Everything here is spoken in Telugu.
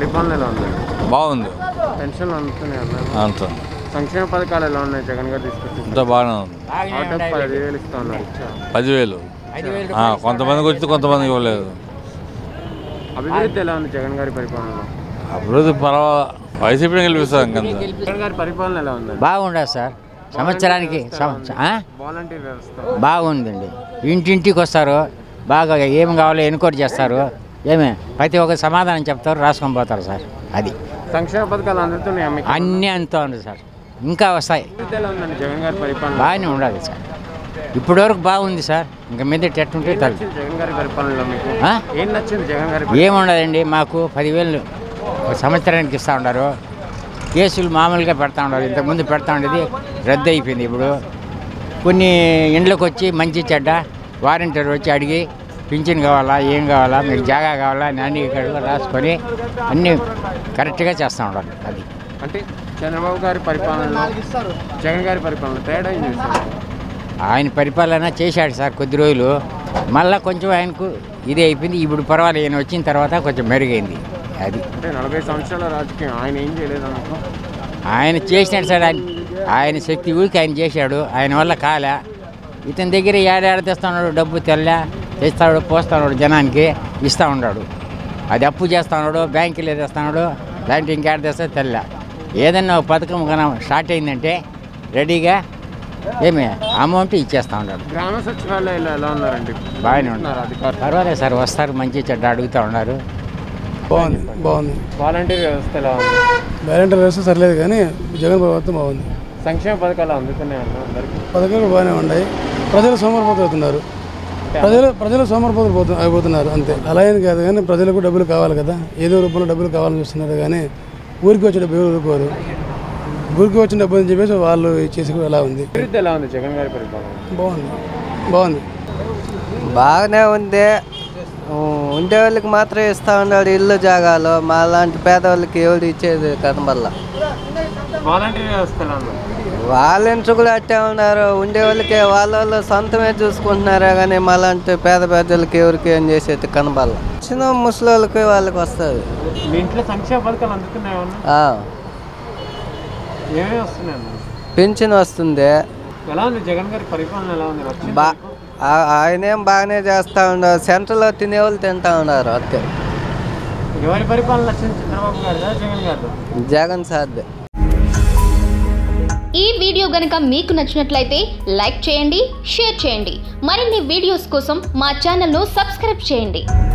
పరిపాలన ఎలా ఉంది బాగుంది పెన్షన్లు అందుతున్నాయి అన్న అంత సంక్షేమ పథకాలు ఎలా ఉన్నాయి జగన్ గారు తీసుకొచ్చి అంత బాగానే ఉంది ఆటోకి పదివేలు ఇస్తా ఉన్నారు ఇచ్చా పదివేలు ఆ, కొంతమందికి వచ్చి కొంతమందికి ఇవ్వలేదు అభివృద్ధి ఎలా ఉంది జగన్ గారి పరిపాలనలో అభివృద్ధి పర్వాలా వైసీపీని గెలిపిస్తాం ఇంకంత జగన్ గారి పరిపాలన ఎలా ఉందండి బాగుండదు సార్ సంవత్సరానికి సం- ఆ? వాలంటీర్ వ్యవస్థ బాగుందండి ఇంటింటికి వస్తారు బాగా ఏం కావాలో ఎన్క్వైరీ చేస్తారు ఏమే ప్రతి ఒక్క సమాధానం చెప్తారు రాసుకొని పోతారు సార్ అది సంక్షేమ పథకాలు అందుతున్నాయి మీకు అన్నీ అంతా ఉంది సార్ ఇంకా వస్తాయి అభివృద్ధి ఎలా ఉందండి జగన్ గారి పరిపాలన బాగానే ఉండదు సార్ ఇప్పటి వరకు బాగుంది సార్ ఇంకా మీద ఎట్టుంటే ఏం తల్లి నచ్చింది జగన్ గారి పరిపాలనలో మీకు ఆ? ఏం నచ్చింది జగన్ గారి ఏముండదండి మాకు పదివేలు ఒక సంవత్సరానికి ఇస్తూ ఉన్నారు కేసులు మామూలుగా పెడతా ఉన్నారు ఇంతకుముందు పెడతా ఉండేది రద్దు అయిపోయింది ఇప్పుడు కొన్ని ఇండ్లకు వచ్చి మంచి చెడ్డ వారంటీర్ వచ్చి అడిగి పింఛన్ కావాలా ఏం కావాలా మీకు జాగా కావాలా నాని ఇక్కడ రాసుకొని అన్నీ కరెక్ట్గా చేస్తూ ఉండాలి అది అంటే చంద్రబాబు గారి పరిపాలనలో జగన్ గారి పరిపాలన తేడా ఏం చేశారు ఆయన పరిపాలన చేశాడు సార్ కొద్ది రోజులు మళ్ళీ కొంచెం ఆయనకు ఇది అయిపోయింది ఇప్పుడు పర్వాలేదు ఈయన వచ్చిన తర్వాత కొంచెం మెరుగైంది అది అంటే నలభై సంవత్సరాల రాజకీయం ఆయన ఏం చేయలేదు అనుకో ఆయన చేసినాడు సార్ ఆయన ఆయన శక్తి ఊరికి ఆయన చేశాడు ఆయన వల్ల కాలే ఇతని దగ్గర ఏడాడ తెస్తున్నాడు డబ్బు తెల్ల తెస్తాడు పోస్తున్నాడు జనానికి ఇస్తూ ఉన్నాడు అది అప్పు చేస్తా ఉన్నాడు బ్యాంకులో తెస్తున్నాడు లాంటి ఇంకేడ తెస్తే తెల్ల ఏదన్నా ఒక పథకం కన్నా స్టార్ట్ అయిందంటే రెడీగా ఏమి అమౌంట్ ఇచ్చేస్తూ ఉన్నాడు గ్రామ సచివాలయాలు ఎలా ఉన్నారండి బాగానే ఉన్నారు ఉన్నారు అధికారులు పర్వాలేదు సార్ వస్తారు మంచి చెడ్డ అడుగుతూ ఉన్నారు బాగుంది బాగుంది వాలంటీర్ వ్యవస్థ ఎలా ఉంది బ్యాలెంటర్ వ్యవస్థ సరిలేదు కానీ జగన్ ప్రభుత్వం బాగుంది సంక్షేమ పథకాలు అందుతున్నాయి అన్న అందరికి పథకాలు బాగానే ఉన్నాయి ప్రజలు సోమరిపోతు అవుతున్నారు ప్రజలు ప్రజలు సోమరిపోతులు పోతు అయిపోతున్నారు అంతే అలా ఏం కాదు కానీ ప్రజలకు డబ్బులు కావాలి కదా ఏదో రూపంలో డబ్బులు కావాలని చూస్తున్నారు కానీ ఊరికి వచ్చే డబ్బులు ఊరుకోరు ఊరికి వచ్చిన డబ్బులు అని చెప్పేసి వాళ్ళు చేసి ఎలా ఉంది అభివృద్ధి ఎలా ఉంది జగన్ గారి పరిపాలన బాగుంది బాగుంది బాగానే ఉంది ఊ, ఉండే వాళ్ళకి మాత్రం ఇస్తా ఉన్నాడు ఇల్లు జాగాలు మా లాంటి పేదవాళ్ళకి ఎవరు ఇచ్చేది కనబల్ల వాలంటీర్ వ్యవస్థ ఎలా ఉంది వాళ్ళ ఇంట్లో కూడా అట్టే ఉన్నారు ఉండే వాళ్ళకి వాళ్ళ వాళ్ళు సొంతమే చూసుకుంటున్నారే కానీ మా లాంటి పేద పేదలకి ఎవరికి ఏం చేసేది కనబల్ల చిన్న ముసలి వాళ్ళకి వాళ్ళకి వస్తుంది మీ ఇంట్లో సంక్షేమ పథకాలు అందుతున్నాయి అన్న ఏమేమి వస్తున్నాయి అన్న పింఛన్ వస్తుంది ఎలా ఉంది జగన్ గారి పరిపాలన ఎలా ఉంది వచ్చిందా బా మీకు? ఆ- ఆయనేం బాగానే చేస్తూ ఉన్నారు సెంటర్లో తినేవాళ్ళు తింటా ఉన్నారు అంతే ఎవరి పరిపాలన నచ్చింది చంద్రబాబు గారిదా జగన్ గారిదా జగన్ సార్దే ఈ వీడియో గనక మీకు నచ్చినట్లయితే లైక్ చేయండి షేర్ చేయండి మరిన్ని వీడియోస్ కోసం మా ఛానల్ను సబ్స్క్రైబ్ చేయండి